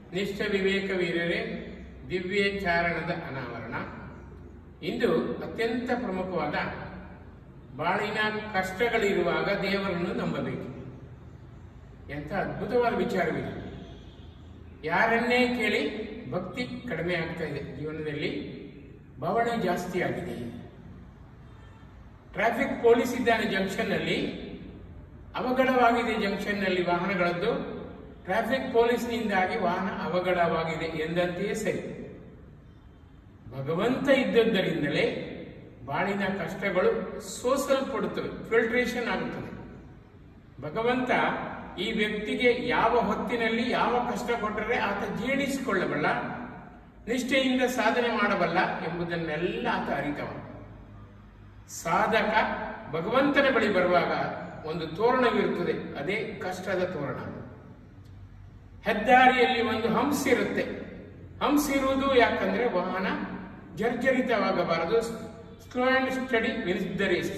ನಿಷ್ಠ ವಿವೇಕ ವೀರರೇ ದಿವ್ಯಚಾರಣದ ಅನಾವರಣ ಇಂದು ಅತ್ಯಂತ ಪ್ರಮುಖವಾದ ಬಾಳಿನ ಕಷ್ಟಗಳಿರುವಾಗ ದೇವರನ್ನು ನಂಬಬೇಕು ಎಂಥ ಅದ್ಭುತವಾದ ವಿಚಾರವಿದೆ ಯಾರನ್ನೇ ಕೇಳಿ ಭಕ್ತಿ ಕಡಿಮೆ ಆಗ್ತಾ ಇದೆ ಜೀವನದಲ್ಲಿ ಬವಣೆ ಜಾಸ್ತಿ ಆಗಿದೆ ಟ್ರಾಫಿಕ್ ಪೊಲೀಸ್ ಇದ್ದಾನೆ ಜಂಕ್ಷನ್ ನಲ್ಲಿ ಅವಘಡವಾಗಿದೆ ಜಂಕ್ಷನ್ ನಲ್ಲಿ ವಾಹನಗಳದ್ದು ಟ್ರಾಫಿಕ್ ಪೊಲೀಸ್ನಿಂದಾಗಿ ವಾಹನ ಅವಘಡವಾಗಿದೆ ಎಂದಂತೆಯೇ ಸರಿ ಭಗವಂತ ಇದ್ದದ್ದರಿಂದಲೇ ಬಾಳಿನ ಕಷ್ಟಗಳು ಸೋಸಲ್ಪಡುತ್ತವೆ ಫಿಲ್ಟ್ರೇಷನ್ ಆಗುತ್ತದೆ ಭಗವಂತ ಈ ವ್ಯಕ್ತಿಗೆ ಯಾವ ಹೊತ್ತಿನಲ್ಲಿ ಯಾವ ಕಷ್ಟ ಕೊಟ್ಟರೆ ಆತ ಜೀರ್ಣಿಸಿಕೊಳ್ಳಬಲ್ಲ ನಿಷ್ಠೆಯಿಂದ ಸಾಧನೆ ಮಾಡಬಲ್ಲ ಎಂಬುದನ್ನೆಲ್ಲ ಆತ ಅರಿತವ ಸಾಧಕ ಭಗವಂತನ ಬಳಿ ಬರುವಾಗ ಒಂದು ತೋರಣವಿರುತ್ತದೆ ಅದೇ ಕಷ್ಟದ ತೋರಣ ಹೆದ್ದಾರಿಯಲ್ಲಿ ಒಂದು ಹಂಸ್ ಇರುತ್ತೆ ಹಂಸ್ ಇರುವುದು ಯಾಕಂದ್ರೆ ವಾಹನ ಜರ್ಜರಿತವಾಗಬಾರದು slow and steady wins the race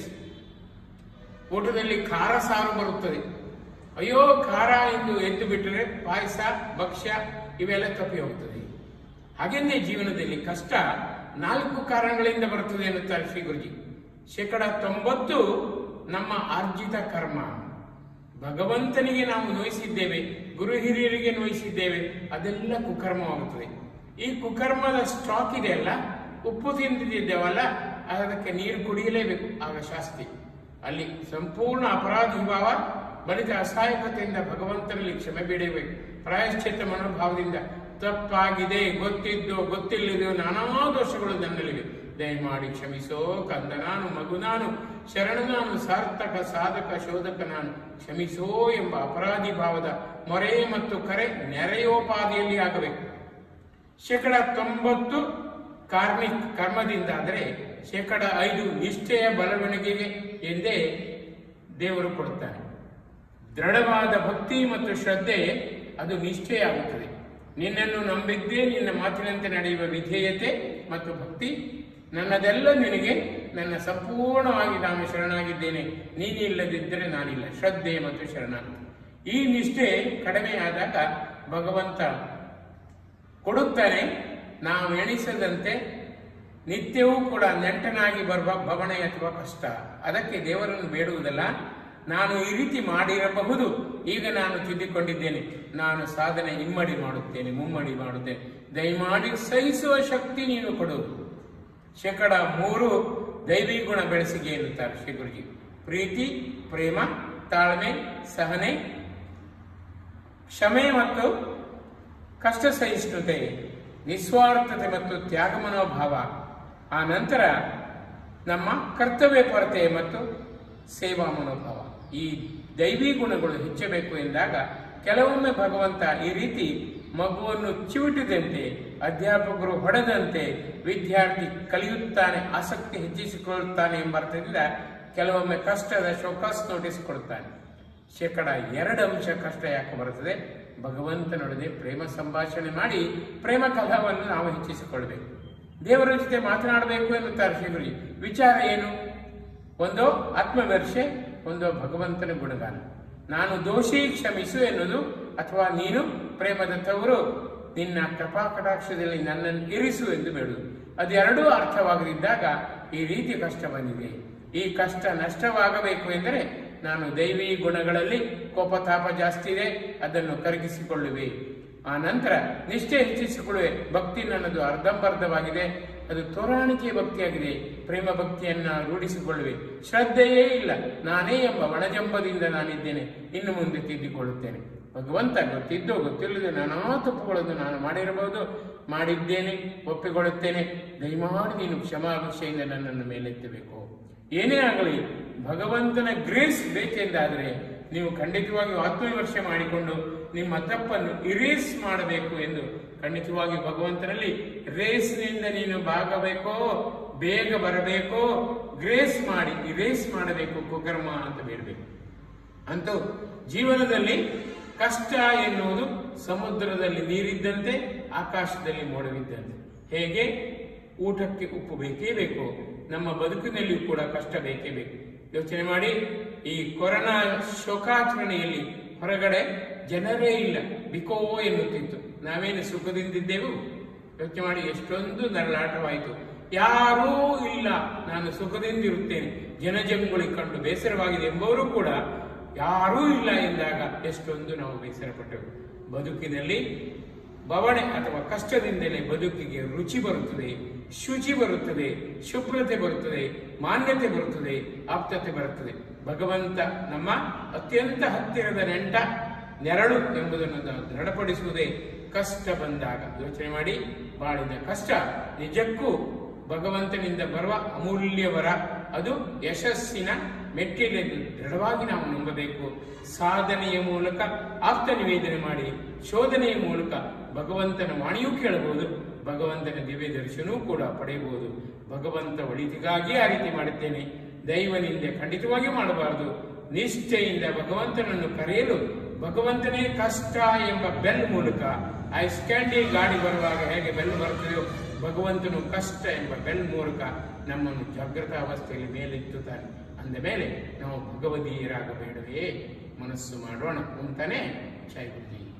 ಊಟದಲ್ಲಿ ಖಾರ ಸಾರು ಬರುತ್ತದೆ ಅಯ್ಯೋ ಖಾರ ಎಂದು ಎದ್ದು ಬಿಟ್ಟರೆ ಪಾಯಸ ಭಕ್ಷ್ಯ ಇವೆಲ್ಲ ತಪ್ಪಿ ಹೋಗುತ್ತದೆ ಹಾಗೆಂದೇ ಜೀವನದಲ್ಲಿ ಕಷ್ಟ ನಾಲ್ಕು ಕಾರಣಗಳಿಂದ ಬರುತ್ತದೆ ಎನ್ನುತ್ತಾರೆ ಶ್ರೀ ಗುರುಜಿ ಶೇಕಡ ತೊಂಬತ್ತು ನಮ್ಮ ಆರ್ಜಿತ ಕರ್ಮ ಭಗವಂತನಿಗೆ ನಾವು ನೋಯಿಸಿದ್ದೇವೆ ಗುರು ಹಿರಿಯರಿಗೆ ನೋಯಿಸಿದ್ದೇವೆ ಅದೆಲ್ಲ ಕುಕರ್ಮವಾಗುತ್ತದೆ ಈ ಕುಕರ್ಮದ ಸ್ಟಾಕ್ ಇದೆಯಲ್ಲ ಉಪ್ಪು ತಿಂದಿದ್ದೇವಲ್ಲ ಅದಕ್ಕೆ ನೀರು ಕುಡಿಯಲೇಬೇಕು ಆಗ ಶಾಸ್ತಿ ಅಲ್ಲಿ ಸಂಪೂರ್ಣ ಅಪರಾಧಿ ಭಾವ ಬಳಿಕ ಅಸಹಾಯಕತೆಯಿಂದ ಭಗವಂತನಲ್ಲಿ ಕ್ಷಮೆ ಬೇಡಬೇಕು ಪ್ರಾಯಶ್ಚಿತ್ತ ಮನೋಭಾವದಿಂದ ತಪ್ಪಾಗಿದೆ ಗೊತ್ತಿದ್ದು ಗೊತ್ತಿಲ್ಲದೆಯೋ ನಾನಾ ದೋಷಗಳು ನನ್ನಲ್ಲಿವೆ ದಯಮಾಡಿ ಕ್ಷಮಿಸೋ ಕಂದ ನಾನು ಮಗು ನಾನು ಶರಣ ನಾನು ಸಾರ್ಥಕ ಸಾಧಕ ಶೋಧಕ ನಾನು ಕ್ಷಮಿಸೋ ಎಂಬ ಅಪರಾಧಿ ಭಾವದ ಮೊರೆ ಮತ್ತು ಕರೆ ನೆರೆಯೋಪಾದಿಯಲ್ಲಿ ಆಗಬೇಕು ಶೇಕಡ ತೊಂಬತ್ತು ಕಾರ್ಮಿಕ್ ಕರ್ಮದಿಂದಾದರೆ ಶೇಕಡ ಐದು ನಿಷ್ಠೆಯ ಬೆಳವಣಿಗೆಗೆ ಎಂದೇ ದೇವರು ಕೊಡುತ್ತಾನೆ ದೃಢವಾದ ಭಕ್ತಿ ಮತ್ತು ಶ್ರದ್ಧೆ ಅದು ನಿಷ್ಠೆಯಾಗುತ್ತದೆ ನಿನ್ನನ್ನು ನಂಬಿದ್ದೇ ನಿನ್ನ ಮಾತಿನಂತೆ ನಡೆಯುವ ವಿಧೇಯತೆ ಮತ್ತು ಭಕ್ತಿ ನನ್ನದೆಲ್ಲ ನಿನಗೆ ನನ್ನ ಸಂಪೂರ್ಣವಾಗಿ ನಾನು ಶರಣಾಗಿದ್ದೇನೆ ನೀನಿಲ್ಲದಿದ್ದರೆ ನಾನಿಲ್ಲ ಶ್ರದ್ಧೆ ಮತ್ತು ಶರಣಾಗತಿ ಈ ನಿಷ್ಠೆ ಕಡಿಮೆಯಾದಾಗ ಭಗವಂತ ಕೊಡುತ್ತಾನೆ ನಾವು ಎಣಿಸದಂತೆ ನಿತ್ಯವೂ ಕೂಡ ನೆಂಟನಾಗಿ ಬರುವ ಭವಣೆ ಅಥವಾ ಕಷ್ಟ ಅದಕ್ಕೆ ದೇವರನ್ನು ಬೇಡುವುದಲ್ಲ ನಾನು ಈ ರೀತಿ ಮಾಡಿರಬಹುದು ಈಗ ನಾನು ತಿದ್ದಿಕೊಂಡಿದ್ದೇನೆ ನಾನು ಸಾಧನೆ ಇಮ್ಮಡಿ ಮಾಡುತ್ತೇನೆ ಮುಮ್ಮಡಿ ಮಾಡುತ್ತೇನೆ ದಯಮಾಡಿ ಸಹಿಸುವ ಶಕ್ತಿ ನೀನು ಕೊಡು ಶೇಕಡ ಮೂರು ದೈವಿ ಗುಣ ಬೆಳೆಸಿಗೆ ಎನ್ನುತ್ತಾರೆ ಶ್ರೀ ಗುರುಜಿ ಪ್ರೀತಿ ಪ್ರೇಮ ತಾಳ್ಮೆ ಸಹನೆ ಕ್ಷಮೆ ಮತ್ತು ಕಷ್ಟ ಸಹಿಷ್ಣುತೆ ನಿಸ್ವಾರ್ಥತೆ ಮತ್ತು ತ್ಯಾಗ ಮನೋಭಾವ ಆ ನಂತರ ನಮ್ಮ ಕರ್ತವ್ಯ ಪರತೆ ಮತ್ತು ಸೇವಾ ಮನೋಭಾವ ಈ ದೈವಿ ಗುಣಗಳು ಹೆಚ್ಚಬೇಕು ಎಂದಾಗ ಕೆಲವೊಮ್ಮೆ ಭಗವಂತ ಈ ರೀತಿ ಮಗುವನ್ನು ಚಿವುಟಿದಂತೆ ಅಧ್ಯಾಪಕರು ಹೊಡೆದಂತೆ ವಿದ್ಯಾರ್ಥಿ ಕಲಿಯುತ್ತಾನೆ ಆಸಕ್ತಿ ಹೆಚ್ಚಿಸಿಕೊಳ್ಳುತ್ತಾನೆ ಎಂಬ ಅರ್ಥದಿಂದ ಕೆಲವೊಮ್ಮೆ ಕಷ್ಟದ ಶೋಕಾಸ್ ನೋಟಿಸ್ ಕೊಡುತ್ತಾನೆ ಶೇಕಡ ಎರಡು ಅಂಶ ಕಷ್ಟ ಯಾಕೆ ಬರುತ್ತದೆ ಭಗವಂತನೊಡನೆ ಪ್ರೇಮ ಸಂಭಾಷಣೆ ಮಾಡಿ ಪ್ರೇಮ ಕಲಹವನ್ನು ನಾವು ಹೆಚ್ಚಿಸಿಕೊಳ್ಬೇಕು ದೇವರ ಜೊತೆ ಮಾತನಾಡಬೇಕು ಎನ್ನುತ್ತಾರೆ ಶ್ರೀಗುರಿ ವಿಚಾರ ಏನು ಒಂದು ಆತ್ಮವಿಮರ್ಶೆ ಒಂದು ಭಗವಂತನ ಗುಣಗಾನ ನಾನು ದೋಷಿ ಕ್ಷಮಿಸು ಎನ್ನುವುದು ಅಥವಾ ನೀನು ಪ್ರೇಮದ ತವರು ನಿನ್ನ ಕೃಪಾ ಕಟಾಕ್ಷದಲ್ಲಿ ನನ್ನನ್ನು ಇರಿಸು ಎಂದು ಬೇಡುವುದು ಅದೆರಡೂ ಅರ್ಥವಾಗದಿದ್ದಾಗ ಈ ರೀತಿ ಕಷ್ಟ ಬಂದಿದೆ ಈ ಕಷ್ಟ ನಷ್ಟವಾಗಬೇಕು ಎಂದರೆ ನಾನು ದೈವಿ ಗುಣಗಳಲ್ಲಿ ಕೋಪತಾಪ ಜಾಸ್ತಿ ಇದೆ ಅದನ್ನು ಕರಗಿಸಿಕೊಳ್ಳುವೆ ಆ ನಂತರ ನಿಷ್ಠೆ ಹೆಚ್ಚಿಸಿಕೊಳ್ಳುವೆ ಭಕ್ತಿ ನನ್ನದು ಅರ್ಧಂಬರ್ಧವಾಗಿದೆ ಅದು ತೋರಾಣಿಕೆ ಭಕ್ತಿಯಾಗಿದೆ ಪ್ರೇಮ ಭಕ್ತಿಯನ್ನ ರೂಢಿಸಿಕೊಳ್ಳುವೆ ಶ್ರದ್ಧೆಯೇ ಇಲ್ಲ ನಾನೇ ಎಂಬ ಒಣಜಂಬದಿಂದ ನಾನಿದ್ದೇನೆ ಇನ್ನು ಮುಂದೆ ತಿದ್ದಿಕೊಳ್ಳುತ್ತೇನೆ ಭಗವಂತ ಗೊತ್ತಿದ್ದೋ ಗೊತ್ತಿಲ್ಲದೆ ನಾನಾ ತಪ್ಪುಗಳನ್ನು ನಾನು ಮಾಡಿರಬಹುದು ಮಾಡಿದ್ದೇನೆ ಒಪ್ಪಿಕೊಳ್ಳುತ್ತೇನೆ ದಯಮಾಡಿ ನೀನು ಕ್ಷಮಾಭಿಕ್ಷೆಯಿಂದ ನನ್ನನ್ನು ಮೇಲೆತ್ತಬೇಕು ಏನೇ ಆಗಲಿ ಭಗವಂತನ ಗ್ರೇಸ್ ಬೇಕೆಂದಾದರೆ ನೀವು ಖಂಡಿತವಾಗಿ ಆತ್ಮವಿಮರ್ಶೆ ಮಾಡಿಕೊಂಡು ನಿಮ್ಮ ತಪ್ಪನ್ನು ಇರೇಸ್ ಮಾಡಬೇಕು ಎಂದು ಖಂಡಿತವಾಗಿ ಭಗವಂತನಲ್ಲಿ ರೇಸ್ನಿಂದ ನೀನು ಭಾಗಬೇಕೋ ಬೇಗ ಬರಬೇಕೋ ಗ್ರೇಸ್ ಮಾಡಿ ಇರೇಸ್ ಮಾಡಬೇಕು ಕುಕರ್ಮ ಅಂತ ಬೇಡಬೇಕು ಅಂತೂ ಜೀವನದಲ್ಲಿ ಕಷ್ಟ ಎನ್ನುವುದು ಸಮುದ್ರದಲ್ಲಿ ನೀರಿದ್ದಂತೆ ಆಕಾಶದಲ್ಲಿ ಮೋಡವಿದ್ದಂತೆ ಹೇಗೆ ಊಟಕ್ಕೆ ಉಪ್ಪು ಬೇಕೇ ಬೇಕು ನಮ್ಮ ಬದುಕಿನಲ್ಲಿಯೂ ಕೂಡ ಕಷ್ಟ ಬೇಕೇ ಬೇಕು ಯೋಚನೆ ಮಾಡಿ ಈ ಕೊರೋನಾ ಶೋಕಾಚರಣೆಯಲ್ಲಿ ಹೊರಗಡೆ ಜನರೇ ಇಲ್ಲ ಬಿಕೋ ಎನ್ನುತ್ತಿತ್ತು ನಾವೇನು ಸುಖದಿಂದಿದ್ದೆವು ಯೋಚನೆ ಮಾಡಿ ಎಷ್ಟೊಂದು ನರಳಾಟವಾಯಿತು ಯಾರೂ ಇಲ್ಲ ನಾನು ಸುಖದಿಂದಿರುತ್ತೇನೆ ಜನಜಂಗುಳಿ ಕಂಡು ಬೇಸರವಾಗಿದೆ ಎಂಬವರು ಕೂಡ ಯಾರೂ ಇಲ್ಲ ಎಂದಾಗ ಎಷ್ಟೊಂದು ನಾವು ಬೇಸರಪಟ್ಟೆವು ಬದುಕಿನಲ್ಲಿ ಬವಣೆ ಅಥವಾ ಕಷ್ಟದಿಂದಲೇ ಬದುಕಿಗೆ ರುಚಿ ಬರುತ್ತದೆ ಶುಚಿ ಬರುತ್ತದೆ ಶುಭ್ರತೆ ಬರುತ್ತದೆ ಮಾನ್ಯತೆ ಬರುತ್ತದೆ ಆಪ್ತತೆ ಬರುತ್ತದೆ ಭಗವಂತ ನಮ್ಮ ಅತ್ಯಂತ ಹತ್ತಿರದ ನೆಂಟ ನೆರಳು ಎಂಬುದನ್ನು ನಾವು ದೃಢಪಡಿಸುವುದೇ ಕಷ್ಟ ಬಂದಾಗ ಯೋಚನೆ ಮಾಡಿ ಬಾಳಿನ ಕಷ್ಟ ನಿಜಕ್ಕೂ ಭಗವಂತನಿಂದ ಬರುವ ಅಮೂಲ್ಯ ವರ ಅದು ಯಶಸ್ಸಿನ ಮೆಟ್ಟಿಲೆಂದು ದೃಢವಾಗಿ ನಾವು ನಂಬಬೇಕು ಸಾಧನೆಯ ಮೂಲಕ ಆಪ್ತ ನಿವೇದನೆ ಮಾಡಿ ಶೋಧನೆಯ ಮೂಲಕ ಭಗವಂತನ ವಾಣಿಯೂ ಕೇಳಬಹುದು ಭಗವಂತನ ದಿವ್ಯ ದರ್ಶನವೂ ಕೂಡ ಪಡೆಯಬಹುದು ಭಗವಂತ ಒಳಿತಿಗಾಗಿ ಆ ರೀತಿ ಮಾಡುತ್ತೇನೆ ದೈವನಿಂದ ಖಂಡಿತವಾಗಿ ಮಾಡಬಾರದು ನಿಷ್ಠೆಯಿಂದ ಭಗವಂತನನ್ನು ಕರೆಯಲು ಭಗವಂತನೇ ಕಷ್ಟ ಎಂಬ ಬೆಲ್ ಮೂಲಕ ಆ ಸ್ಕ್ಯಾಂಡಿ ಗಾಡಿ ಬರುವಾಗ ಹೇಗೆ ಬೆಲ್ ಬರುತ್ತದೆಯೋ ಭಗವಂತನು ಕಷ್ಟ ಎಂಬ ಬೆಲ್ ಮೂಲಕ ನಮ್ಮನ್ನು ಜಾಗೃತ ಅವಸ್ಥೆಯಲ್ಲಿ ಮೇಲೆತ್ತುತ್ತಾನೆ ಅಂದ ಮೇಲೆ ನಾವು ಭಗವದೀಯರಾಗಬೇಡವೇ ಮನಸ್ಸು ಮಾಡೋಣ ಅಂತಾನೆ ಜೈ ಬುದ್ಧಿ